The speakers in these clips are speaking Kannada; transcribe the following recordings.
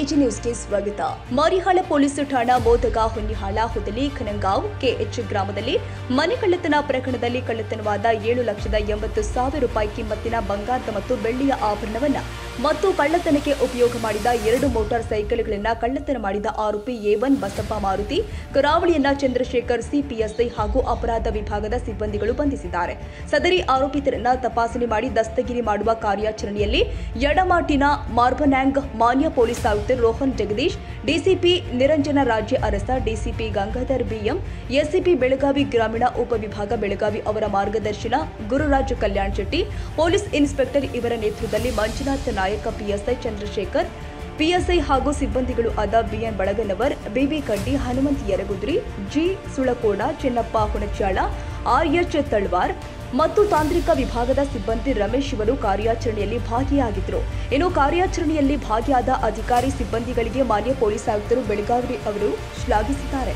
ಎಜಿ ನ್ಯೂಸ್ಗೆ ಸ್ವಾಗತ ಮಾರಿಹಾಳ ಪೊಲೀಸ್ ಠಾಣಾ ಮೋದಗ ಹೊನ್ನಿಹಾಳ ಹುದಲಿ ಖನಂಗಾಂವ್ ಕೆಎಚ್ ಗ್ರಾಮದಲ್ಲಿ ಮನೆ ಕಳ್ಳತನ ಪ್ರಕರಣದಲ್ಲಿ ಕಳ್ಳತನವಾದ ಏಳು ಲಕ್ಷದ ಎಂಬತ್ತು ಸಾವಿರ ರೂಪಾಯಿ ಕಿಮ್ಮತ್ತಿನ ಬಂಗಾರದ ಮತ್ತು ಬೆಳ್ಳಿಯ ಆಭರಣವನ್ನ ಮತ್ತು ಕಳ್ಳತನಕ್ಕೆ ಉಪಯೋಗ ಮಾಡಿದ ಎರಡು ಮೋಟಾರ್ ಸೈಕಲ್ಗಳನ್ನ ಕಳ್ಳತನ ಮಾಡಿದ ಆರೋಪಿ ಎ ಒನ್ ಬಸಪ್ಪ ಮಾರುತಿ ಕರಾವಳಿಯನ್ನ ಚಂದ್ರಶೇಖರ್ ಸಿಪಿಎಸ್ಐ ಹಾಗೂ ಅಪರಾಧ ವಿಭಾಗದ ಸಿಬ್ಬಂದಿಗಳು ಬಂಧಿಸಿದ್ದಾರೆ ಸದರಿ ಆರೋಪಿತರನ್ನ ತಪಾಸಣೆ ಮಾಡಿ ದಸ್ತಗಿರಿ ಮಾಡುವ ಕಾರ್ಯಾಚರಣೆಯಲ್ಲಿ ಯಡಮಾಟಿನ ಮಾರ್ಬನ್ಯಾಂಗ್ ಮಾನ್ಯ ಪೊಲೀಸ್ ಆಯುಕ್ತರು Rohan Jagadish DCP Niranjana Raje Urs DCP Gangadhar BM ACP Belagavi ಗ್ರಾಮೀಣ ಉಪವಿಭಾಗ ಬೆಳಗಾವಿ ಅವರ ಮಾರ್ಗದರ್ಶನ ಗುರುರಾಜ್ ಕಲ್ಯಾಣ್ ಶೆಟ್ಟಿ ಪೊಲೀಸ್ ಇನ್ಸ್ಪೆಕ್ಟರ್ ಇವರ ನೇತೃತ್ವದಲ್ಲಿ ಮಂಜುನಾಥ್ ನಾಯಕ ಪಿಎಸ್ಐ ಚಂದ್ರಶೇಖರ್ ಪಿಎಸ್ಐ ಹಾಗೂ ಸಿಬ್ಬಂದಿಗಳು ಆದ B N Balaganavar BB Kaddi Hanumanth Yaragudri G Sulakoda Chennappa Hunachala RH Talwar ಮತ್ತು ತಾಂತ್ರಿಕ ವಿಭಾಗದ ಸಿಬ್ಬಂದಿ ರಮೇಶ್ ಇವರು ಕಾರ್ಯಾಚರಣೆಯಲ್ಲಿ ಭಾಗಿಯಾಗಿದ್ದರು ಇನ್ನು ಕಾರ್ಯಾಚರಣೆಯಲ್ಲಿ ಭಾಗಿಯಾದ ಅಧಿಕಾರಿ ಸಿಬ್ಬಂದಿಗಳಿಗೆ ಮಾನ್ಯ ಪೊಲೀಸ್ ಆಯುಕ್ತರು ಬೆಳಗಾವಿ ಅವರು ಶ್ಲಾಘಿಸಿದ್ದಾರೆ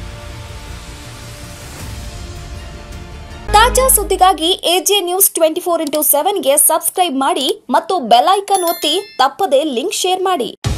ತಾಜಾ ಸುದ್ದಿಗಾಗಿ AJ news twenty four into ಸೆವೆನ್ಗೆ ಸಬ್ಸ್ಕ್ರೈಬ್ ಮಾಡಿ ಮತ್ತು ಬೆಲ್ ಐಕನ್ ಒತ್ತಿ ತಪ್ಪದೇ ಲಿಂಕ್ ಶೇರ್ ಮಾಡಿ